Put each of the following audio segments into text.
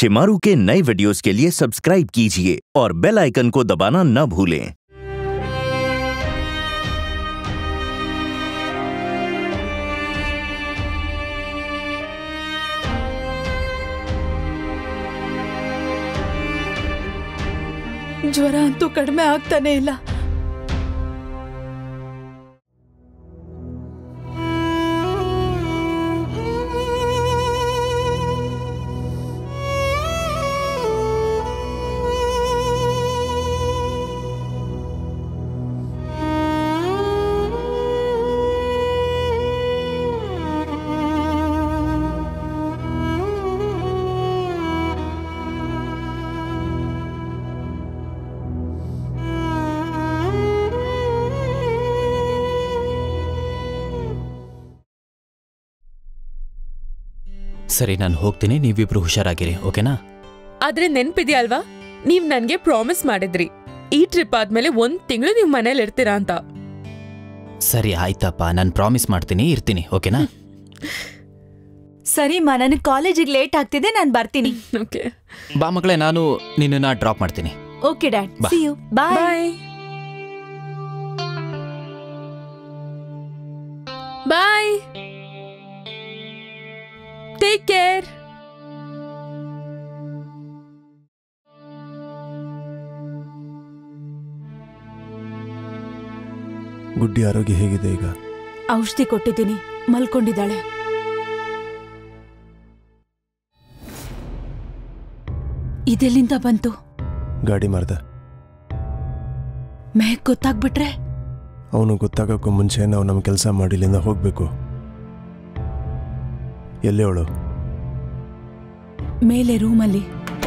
शिमारू के नए वीडियोस के लिए सब्सक्राइब कीजिए और बेल आइकन को दबाना न भूलें ಜ್ವರ ಅಂತೂ ಕಡಿಮೆ ಆಗ್ತಾನೆ ಇಲ್ಲ ಸರಿ ನಾನು ಹೋಗ್ತೀನಿ ನೀವಿಬ್ರು ಹುಷಾರಾಗಿರಿ ಓಕೆನಾ ಆದ್ರೆ ನೆನ್ಪಿದ್ಯಲ್ವಾ ನೀವ್ ನನ್ಗೆ ಪ್ರಾಮಿಸ್ ಮಾಡಿದ್ರಿ ಈ ಟ್ರಿಪ್ ಆದ್ಮೇಲೆ ಒಂದ್ ತಿಂಗಳು ನೀವ್ ಮನೇಲಿ ಇರ್ತೀರಾ ಅಂತ ಸರಿ ಆಯ್ತಪ್ಪ ನಾನು ಪ್ರಾಮಿಸ್ ಮಾಡ್ತೀನಿ ಇರ್ತೀನಿ ಓಕೆನಾ ಸರಿಮ್ಮ ನನಗೆ ಕಾಲೇಜಿಗೆ ಲೇಟ್ ಆಗ್ತಿದೆ ನಾನು ಬರ್ತೀನಿ ಓಕೆ ಬಾ ಮಗಳೇ ನಾನು ನಿನ್ನನ್ನು ಡ್ರಾಪ್ ಮಾಡ್ತೀನಿ ಓಕೆ ಡ್ಯಾಡ್ ಬಾ. See you bye bye bye take care ಗುಡ್ಡಿ ಆರೋಗ್ಯ ಹೇಗಿದೆ ಈಗ ಔಷಧಿ ಕೊಟ್ಟಿದ್ದೀನಿ ಮಲ್ಕೊಂಡಿದ್ದಾಳೆ ಇದೆಲ್ಲಿಂದ ಬಂತು ಗಾಡಿ ಮಾರ್ದ ಮೆಹಕ್ ಗೊತ್ತಾಗ್ಬಿಟ್ರೆ ಅವನು ಗೊತ್ತಾಗೋಕ್ಕೂ ಮುಂಚೆ ನಾವು ನಮ್ಮ ಕೆಲಸ ಮಾಡಿ ಇಲ್ಲಿಂದ ಹೋಗಬೇಕು ಎಲ್ಲೇ ಅವಳು ಮೇಲೆ ರೂಮಲ್ಲಿ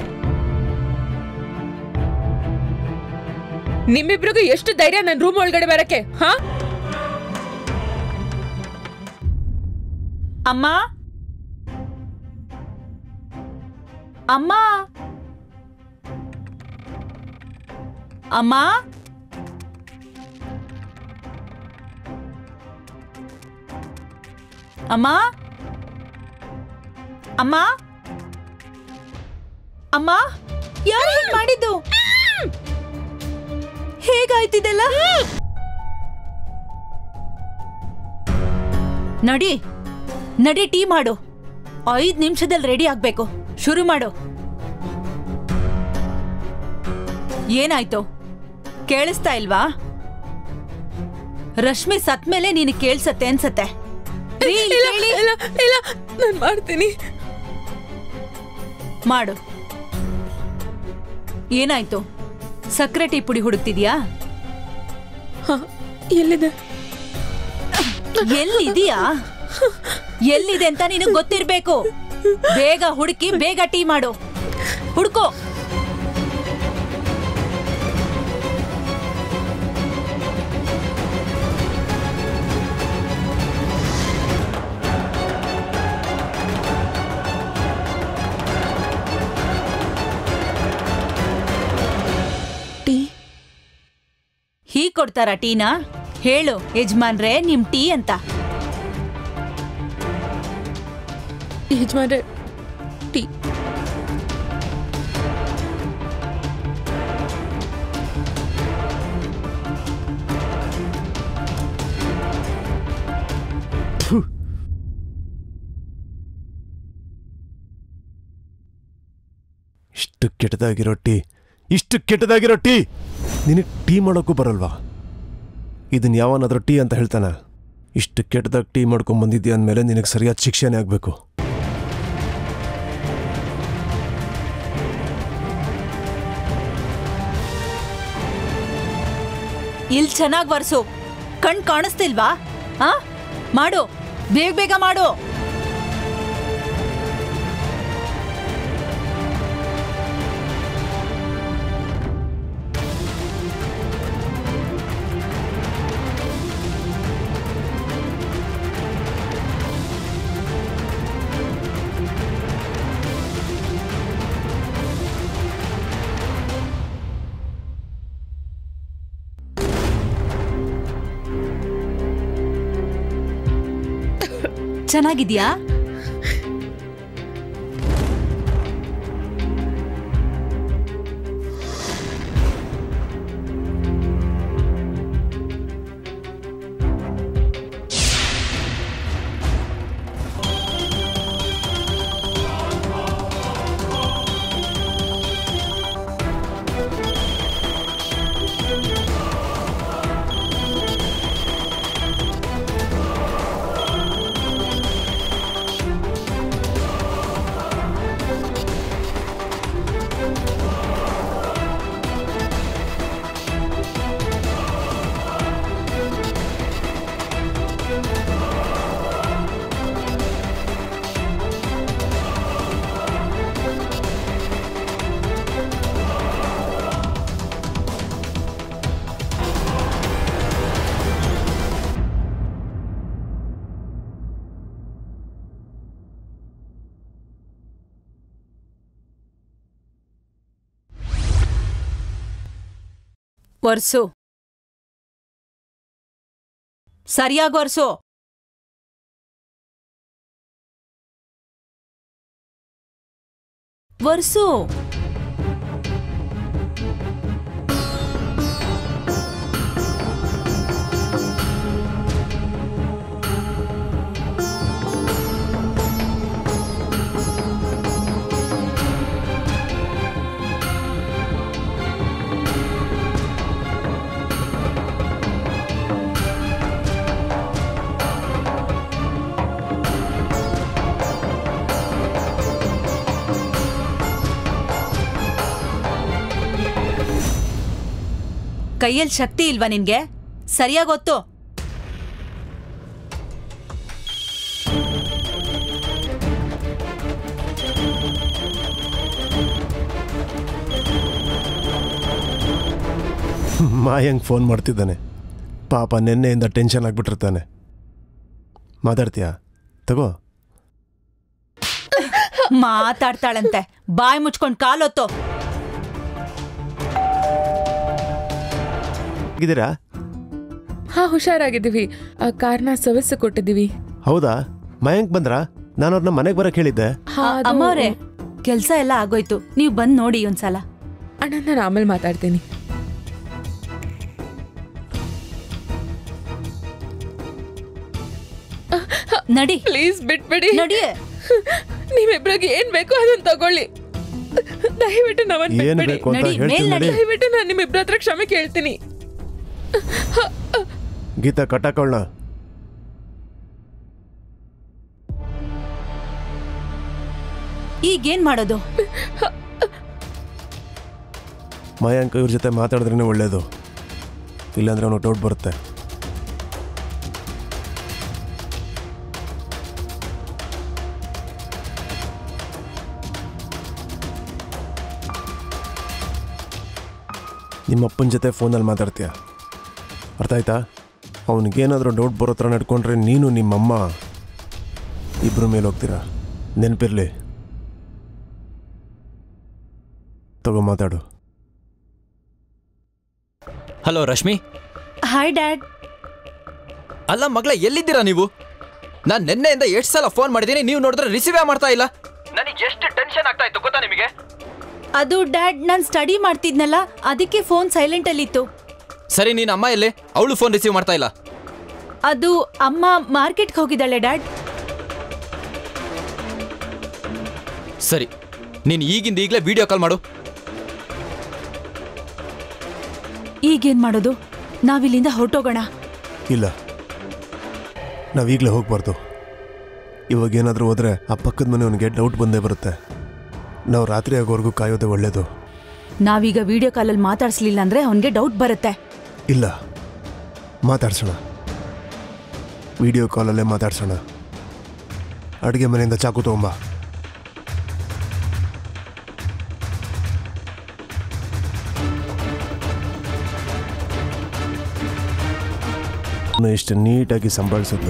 ನಿಮ್ಮಿಬ್ರಿಗೂ ಎಷ್ಟು ಧೈರ್ಯ ನನ್ ರೂಮ್ ಒಳಗಡೆ ಬರಕ್ಕೆ ಹಾ ಅಮ್ಮ ಅಮ್ಮ ಅಮ್ಮ ಅಮ್ಮ ಅಮ್ಮ ಅಮ್ಮ ಯಾರು ಹೀಗ್ ಮಾಡಿದ್ದು ಹೇಗಾಯ್ತಿದೆಲ್ಲ ನಡಿ ನಡಿ ಟೀ ಮಾಡು ಐದ್ ನಿಮಿಷದಲ್ಲಿ ರೆಡಿ ಆಗ್ಬೇಕು ಶುರು ಮಾಡು ಏನಾಯ್ತು ಕೇಳಿಸ್ತಾ ಇಲ್ವಾ ರಶ್ಮಿ ಸತ್ ಮೇಲೆ ನೀನು ಕೇಳ್ಸತ್ತೆ ಅನ್ಸತ್ತೆ ರೀ, ಇಲ್ಲಿ ಇಲ್ಲ ಕೇಳಿ. ಇಲ್ಲ ಇಲ್ಲ ನಾನ್ ಮಾಡ್ತೀನಿ ಮಾಡು ಏನಾಯ್ತು ಸಕ್ರೆ ಟೀ ಪುಡಿ ಹುಡುಕ್ತಿದ್ಯಾ ಹಾ, ಎಲ್ಲಿದೆ ಎಲ್ಲಿದೀಯಾ ಎಲ್ಲಿದೆ ಅಂತ ನಿನಗ್ ಗೊತ್ತಿರ್ಬೇಕು ಬೇಗ ಹುಡುಕಿ ಬೇಗ ಟೀ ಮಾಡು ಹುಡ್ಕೋ ಟೀ ಹೀಗ್ ಕೊಡ್ತಾರ ಟೀನಾ ಹೇಳು ಯಜಮಾನ್ರೆ ನಿಮ್ ಟೀ ಅಂತ ಯಜಮಾನ್ರೆ ಟೀ ಇಷ್ಟು ಕೆಟ್ಟದಾಗಿರೋ ಟೀ ಇಷ್ಟು ಕೆಟ್ಟದಾಗಿರೋ ಟೀ ನಿನಗೆ ಟೀ ಮಾಡೋಕ್ಕೂ ಬರಲ್ವಾ ಇದನ್ನ ಯಾವನಾದ್ರೂ ಟೀ ಅಂತ ಹೇಳ್ತಾನೆ ಇಷ್ಟು ಕೆಟ್ಟದಾಗಿ ಟೀ ಮಾಡ್ಕೊಂಡ್ ಬಂದಿದ್ಯಾ ಅಂದಮೇಲೆ ನಿನಗೆ ಸರಿಯಾದ ಶಿಕ್ಷೆನೇ ಆಗಬೇಕು ಇಲ್ ಚೆನ್ನಾಗ್ ವರ್ಸು ಕಣ್ ಕಾಣಿಸ್ತಿಲ್ವಾ ಆ ಮಾಡು ಬೇಗ ಬೇಗ ಮಾಡು ಚೆನ್ನಾಗಿದ್ಯಾ ಒರ್ಸು ಸರಿಯಾಗಿ ಒರ್ಸು ಒರ್ಸು ಕೈಯಲ್ಲಿ ಶಕ್ತಿ ಇಲ್ವಾ ನಿನ್ಗೆ ಸರಿಯಾಗಿ ಒತ್ತು ಮಾಯಂಗ್ ಫೋನ್ ಮಾಡ್ತಿದ್ದಾನೆ ಪಾಪ ನಿನ್ನೆಯಿಂದ ಟೆನ್ಷನ್ ಆಗ್ಬಿಟ್ಟಿರ್ತಾನೆ ಮಾತಾಡ್ತೀಯಾ ತಗೋ ಮಾತಾಡ್ತಾಳಂತೆ ಬಾಯಿ ಮುಚ್ಕೊಂಡ್ ಕಾಲೊತ್ತು ಹೇಗಿದ್ದೀರಾ ಹಾ ಹುಷಾರಾಗಿದ್ದೀವಿ ಆ ಕಾರ್ನ ಸರ್ವಿಸ್ ಕೊಟ್ಟಿದ್ದೀವಿ ಹೌದಾ ಮಯಾಂಕ್ ಬಂದ್ರಾ ನಾನು ಅವ್ರನ್ನ ಮನೆಗೆ ಬರಕ್ಕೆ ಹೇಳಿದ್ದೆ ಹಾ, ಅದು- ಅಮ್ಮವ್ರೆ ಕೆಲ್ಸ ಎಲ್ಲ ಆಗೋಯ್ತು ನೀವ್ ಬಂದ್ ನೋಡಿ ಒಂದ್ಸಲ ಅಣ್ಣ ನಾನು ಆಮೇಲೆ ಮಾತಾಡ್ತೀನಿ ನಡಿ ಪ್ಲೀಸ್ ಬಿಟ್ಬಿಡಿ ನಡಿ ನೀವಿಬ್ರಿಗೆ ಏನ್ ಬೇಕು ಅದನ್ನ ತಗೊಳ್ಳಿ ದಯವಿಟ್ಟು ನಮ್ಮನ್ ಏನ್ ಬಿಟ್ಬಿಡಿ ಬೇಕು ಅಂತ ನಡಿ, ಹೇಳ್ತೀನಿ ಮೇಲ್ ನಡಿ ದಯವಿಟ್ಟು ನಾನು ನಿಮ್ಮಿಬ್ರ ಹತ್ರ ಕ್ಷಮೆ ಕೇಳ್ತೀನಿ ಗೀತಾ ಕಟ್ಟಾಕೊಳ್ಳ ಈಗೇನ್ ಮಾಡೋದು ಮಯಾಂಕ್ ಇವ್ರ ಜೊತೆ ಮಾತಾಡಿದ್ರೇ ಒಳ್ಳೇದು ಇಲ್ಲಾಂದ್ರೆ ಅವನು ಡೌಟ್ ಬರುತ್ತೆ ನಿಮ್ಮ ಅಪ್ಪನ ಜೊತೆ ಫೋನಲ್ಲಿ ಮಾತಾಡ್ತೀಯ ಅರ್ಥ ಆಯ್ತಾ ಅವನಿಗೇನಾದರೂ ಡೌಟ್ ಬರೋ ಥರ ನಡ್ಕೊಂಡ್ರೆ ನೀನು ನಿಮ್ಮಮ್ಮ ಇಬ್ಬರ ಮೇಲೆ ಹೋಗ್ತೀರಾ ನೆನಪಿರಲಿ ತಗೋ ಮಾತಾಡು ಹಲೋ ರಶ್ಮಿ ಹಾಯ್ ಡ್ಯಾಡ್ ಅಲ್ಲ ಮಗಳ ಎಲ್ಲಿದ್ದೀರಾ ನೀವು ನಾನು ನಿನ್ನೆಯಿಂದ ಎಷ್ಟು ಸಲ ಫೋನ್ ಮಾಡಿದ್ದೀನಿ ನೀವು ನೋಡಿದ್ರೆ ರಿಸೀವೇ ಮಾಡ್ತಾ ಇಲ್ಲ ನನಗೆ ಎಷ್ಟು ಟೆನ್ಷನ್ ಆಗ್ತಾ ಇತ್ತು ಗೊತ್ತಾ ನಿಮಗೆ ಅದು ಡ್ಯಾಡ್ ನಾನ್ ಸ್ಟಡಿ ಮಾಡ್ತಿದ್ನಲ್ಲ ಅದಕ್ಕೆ ಫೋನ್ ಸೈಲೆಂಟ್ ಅಲ್ಲಿತ್ತು ಸರಿ ನೀನು ಅಮ್ಮ ಎಲ್ಲಿ ಅವಳು ಫೋನ್ ರಿಸೀವ್ ಮಾಡ್ತಾ ಇಲ್ಲ ಅದು ಅಮ್ಮ ಮಾರ್ಕೆಟ್ಗೆ ಹೋಗಿದ್ದಾಳೆ ಡ್ಯಾಡ್ ಸರಿ ನೀನು ಈಗಿಂದ ಈಗಲೇ ವಿಡಿಯೋ ಕಾಲ್ ಮಾಡು ಈಗೇನ್ ಮಾಡೋದು ನಾವಿಲ್ಲಿಂದ ಹೊರಟೋಗೋಣ ಇಲ್ಲ ನಾವೀಗಲೇ ಹೋಗ್ಬಾರ್ದು ಇವಾಗ ಏನಾದರೂ ಹೋದರೆ ಆ ಪಕ್ಕದ ಮನೆಯವನಿಗೆ ಡೌಟ್ ಬಂದೇ ಬರುತ್ತೆ ನಾವು ರಾತ್ರಿ ಆಗೋವರೆಗೂ ಕಾಯೋದೇ ಒಳ್ಳೆಯದು ನಾವೀಗ ವಿಡಿಯೋ ಕಾಲಲ್ಲಿ ಮಾತಾಡ್ಸ್ಲಿಲ್ಲ ಅಂದ್ರೆ ಅವನ್ಗೆ ಡೌಟ್ ಬರುತ್ತೆ ಇಲ್ಲ ಮಾತಾಡ್ಸೋಣ ವಿಡಿಯೋ ಕಾಲಲ್ಲೇ ಮಾತಾಡ್ಸೋಣ ಅಡುಗೆ ಮನೆಯಿಂದ ಚಾಕು ತಗೊಂಬ ಇಷ್ಟು ನೀಟಾಗಿ ಸಂಭಾಳಿಸಿದ್ಲು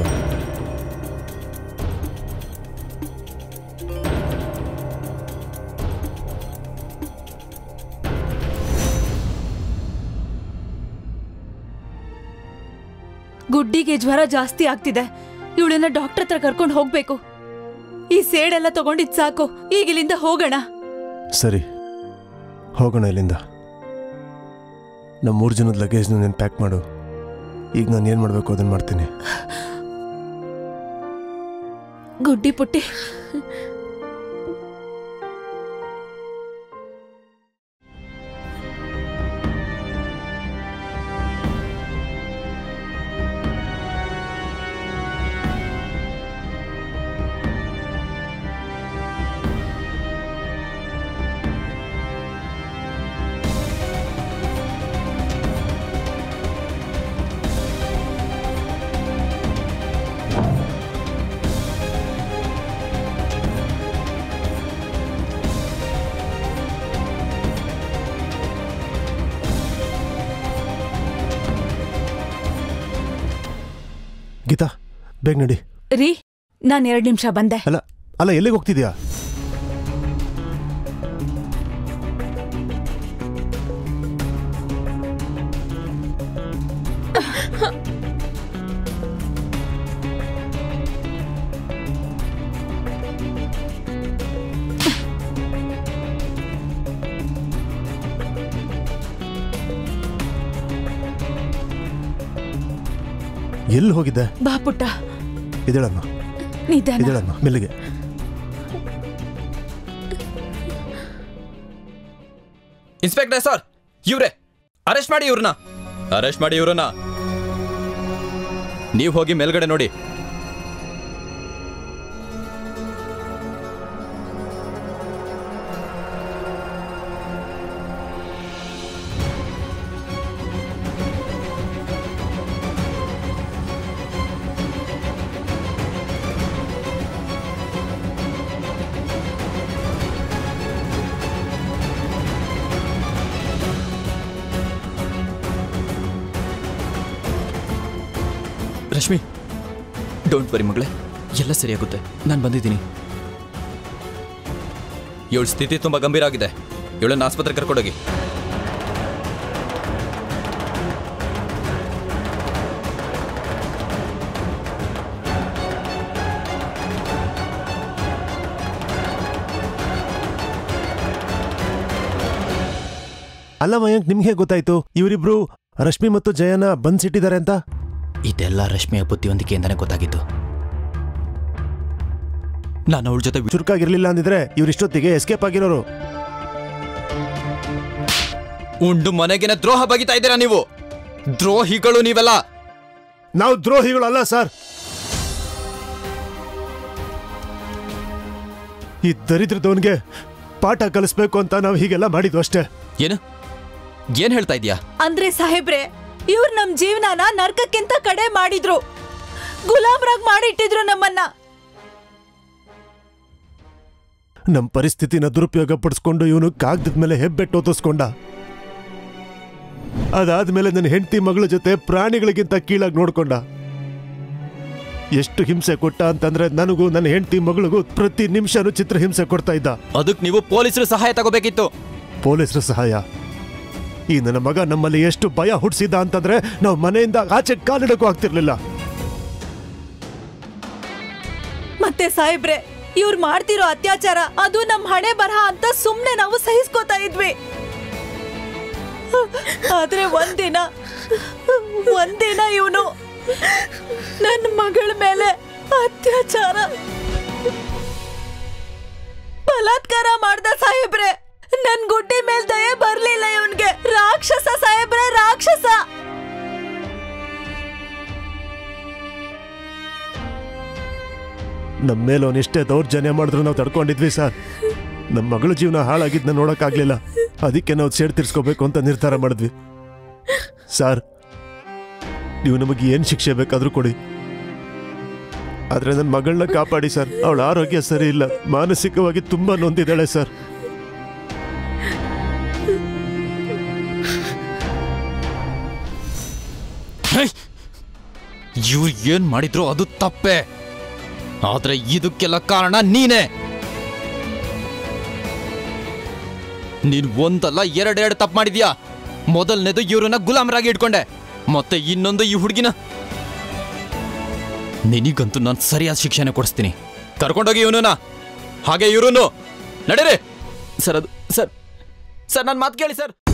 ಗುಡ್ಡಿಗೆ ಜ್ವರ ಜಾಸ್ತಿ ಆಗ್ತಿದೆ ಇವಳನ್ನ ಡಾಕ್ಟರ್ ಹತ್ರ ಕರ್ಕೊಂಡು ಹೋಗ್ಬೇಕು ಈ ಸೇಡೆಲ್ಲ ತಗೊಂಡಿದ್ ಸಾಕು ಈಗ ಇಲ್ಲಿಂದ ಹೋಗೋಣ ಸರಿ ಹೋಗೋಣ ಇಲ್ಲಿಂದ ನಮ್ಮ ಮೂರು ಜನದ ಲಗೇಜ್ನ ನೀನು ಪ್ಯಾಕ್ ಮಾಡು ಈಗ ನಾನು ಏನು ಮಾಡಬೇಕು ಅದನ್ನು ಮಾಡ್ತೀನಿ ಗುಡ್ಡಿ ಪುಟ್ಟಿ ಗೀತಾ ಬೇಗ ನಡಿ ರೀ ನಾನ್ ಎರಡ್ ನಿಮಿಷ ಬಂದೆ ಅಲ್ಲ ಅಲ್ಲ ಎಲ್ಲಿಗೆ ಹೋಗ್ತಿದ್ಯಾ ಎಲ್ಲಿ ಹೋಗಿದ್ದೆ ಬಾ ಪುಟ್ಟ ಇದೇಳಮ್ಮ ನಿಧಾನ ಇದೇಳಮ್ಮ ಮೆಲ್ಲಿಗೆ ಇನ್ಸ್ಪೆಕ್ಟರ್ ಸರ್ ಇವ್ರೆ ಅರೆಸ್ಟ್ ಮಾಡಿ ಇವ್ರನ್ನ ಅರೆಸ್ಟ್ ಮಾಡಿ ಇವ್ರನ್ನ ನೀವು ಹೋಗಿ ಮೇಲ್ಗಡೆ ನೋಡಿ ರಶ್ಮಿ ಡೋಂಟ್ ವರಿ ಮಗಳೇ ಎಲ್ಲ ಸರಿಯಾಗುತ್ತೆ ನಾನು ಬಂದಿದ್ದೀನಿ ಇವಳ ಸ್ಥಿತಿ ತುಂಬಾ ಗಂಭೀರ ಆಗಿದೆ ಇವಳನ್ನ ಆಸ್ಪತ್ರೆಗೆ ಕರ್ಕೊಂಡೋಗಿ ಅಲ್ಲ ಮಯಾಂಕ್ ನಿಮ್ಗೆ ಗೊತ್ತಾಯ್ತು ಇವರಿಬ್ರು ರಶ್ಮಿ ಮತ್ತು ಜಯನ ಬಂದ್ಸಿಟ್ಟಿದ್ದಾರೆ ಅಂತ ಇದೆಲ್ಲ ರಶ್ಮಿಯ ಬುದ್ಧಿವಂತಿಕೆಯಿಂದನೇ ಗೊತ್ತಾಗಿತ್ತು ನಾನು ಅವಳ ಜೊತೆ ಚುರುಕಾಗಿರ್ಲಿಲ್ಲ ಅಂದಿದ್ರೆ ಇವ್ರಿಷ್ಟೊತ್ತಿಗೆ ಎಸ್ಕೇಪ್ ಆಗಿರೋರು ಉಂಡು ಮನೆಗಿನ ದ್ರೋಹ ಬಗಿತಾ ಇದ್ದೀರಾ ನೀವು ದ್ರೋಹಿಗಳು ನೀವೆಲ್ಲ ನಾವು ದ್ರೋಹಿಗಳು ಅಲ್ಲ ಸರ್ ಈ ದರಿದ್ರದವನ್ಗೆ ಪಾಠ ಕಲಿಸ್ಬೇಕು ಅಂತ ನಾವು ಹೀಗೆಲ್ಲ ಮಾಡಿದ್ವು ಅಷ್ಟೇ ಏನು ಏನ್ ಹೇಳ್ತಾ ಇದೀಯಾ ಅಂದ್ರೆ ಸಾಹೇಬ್ರೆ ಇವ್ರು ನಮ್ ಜೀವನನ ನರ್ಕಕ್ಕಿಂತ ಕಡೆ ಮಾಡಿದ್ರು ಗುಲಾಮ್ರಾಗ್ ಮಾಡಿಟ್ಟಿದ್ರು ನಮ್ಮನ್ನ ನಮ್ಮ ಪರಿಸ್ಥಿತಿನ ದುರುಪಯೋಗ ಪಡಿಸ್ಕೊಂಡು ಇವನು ಕಾಗ್ದದ ಮೇಲೆ ಹೆಬ್ಬೆಟ್ಟು ಓದಿಸ್ಕೊಂಡ ಅದಾದ್ಮೇಲೆ ನನ್ನ ಹೆಂಡತಿ ಮಗಳ ಜೊತೆ ಪ್ರಾಣಿಗಳಿಗಿಂತ ಕೀಳಾಗಿ ನೋಡ್ಕೊಂಡ ಎಷ್ಟು ಹಿಂಸೆ ಕೊಟ್ಟ ಅಂತಂದ್ರೆ ನನಗೂ ನನ್ನ ಹೆಂಡತಿ ಮಗಳಿಗೂ ಪ್ರತಿ ನಿಮಿಷನೂ ಚಿತ್ರ ಹಿಂಸೆ ಕೊಡ್ತಾ ಇದ್ದ ಅದಕ್ಕೆ ನೀವು ಪೊಲೀಸರು ಸಹಾಯ ತಗೋಬೇಕಿತ್ತು ಪೊಲೀಸರ ಸಹಾಯ ಈ ನನ್ನ ಮಗ ನಮ್ಮಲ್ಲಿ ಎಷ್ಟು ಭಯ ಹುಟ್ಟಿಸಿದ್ದ ಅಂತಂದ್ರೆ ನಾವು ಮನೆಯಿಂದ ಆಚೆ ಕಾಲಿಡಕ್ಕೂ ಆಗ್ತಿರ್ಲಿಲ್ಲ ಮತ್ತೆ ಸಾಹೇಬ್ರೆ ಇವ್ರು ಮಾಡ್ತಿರೋ ಅತ್ಯಾಚಾರ ಅದು ನಮ್ ಹಣೆ ಬರಹ ಅಂತ ಸುಮ್ನೆ ನಾವು ಸಹಿಸ್ಕೋತಾ ಇದ್ವಿ ಆದ್ರೆ ಒಂದಿನ ಒಂದಿನ ಇವನು ನನ್ನ ಮಗಳ ಮೇಲೆ ಅತ್ಯಾಚಾರ ಬಲಾತ್ಕಾರ ಮಾಡ್ದ ಸಾಹೇಬ್ರೆ ನನ್ ಗುಡ್ಡೆ ಮೇಲ್ ದಯೆ ಬರ್ಲಿಲ್ಲ ಇವನ್ಗೆ ರಾಕ್ಷಸ ಸಾಹೇಬ್ರೆ ರಾಕ್ಷಸ ನಮ್ಮ ಮೇಲೆ ಅವನಿಷ್ಟೇ ದೌರ್ಜನ್ಯ ಮಾಡಿದ್ರು ನಾವು ತಡ್ಕೊಂಡಿದ್ವಿ ಸರ್ ನಮ್ಮ ಮಗಳ ಜೀವನ ಹಾಳಾಗಿದ್ನ ನೋಡೋಕ್ಕಾಗ್ಲಿಲ್ಲ ಅದಕ್ಕೆ ನಾವು ಸೇಡ್ ತೀರ್ಸ್ಕೋಬೇಕು ಅಂತ ನಿರ್ಧಾರ ಮಾಡಿದ್ವಿ ಸರ್ ನೀವು ನಮಗೆ ಏನು ಶಿಕ್ಷೆ ಬೇಕಾದರೂ ಕೊಡಿ ಆದರೆ ನನ್ನ ಮಗಳನ್ನ ಕಾಪಾಡಿ ಸರ್ ಅವಳ ಆರೋಗ್ಯ ಸರಿ ಇಲ್ಲ ಮಾನಸಿಕವಾಗಿ ತುಂಬ ನೊಂದಿದ್ದಾಳೆ ಸರ್ ಇವ್ರು ಏನ್ ಮಾಡಿದ್ರು ಅದು ತಪ್ಪೆ ಆದ್ರೆ ಇದಕ್ಕೆಲ್ಲ ಕಾರಣ ನೀನೇ ನೀನ್ ಒಂದಲ್ಲ ಎರಡೆರಡು ತಪ್ಪು ಮಾಡಿದ್ಯಾ ಮೊದಲನೇದು ಇವ್ರನ್ನ ಗುಲಾಮರಾಗಿ ಇಟ್ಕೊಂಡೆ ಮತ್ತೆ ಇನ್ನೊಂದು ಈ ಹುಡುಗಿನ ನಿನಗಂತೂ ನಾನು ಸರಿಯಾದ ಶಿಕ್ಷಣ ಕೊಡಿಸ್ತೀನಿ ಕರ್ಕೊಂಡೋಗಿ ಇವನನ್ನ ಹಾಗೆ ಇವ್ರನ್ನು ನಡೀರಿ ಸರ್ ಅದು ಸರ್ ಸರ್ ನನ್ನ ಮಾತು ಕೇಳಿ ಸರ್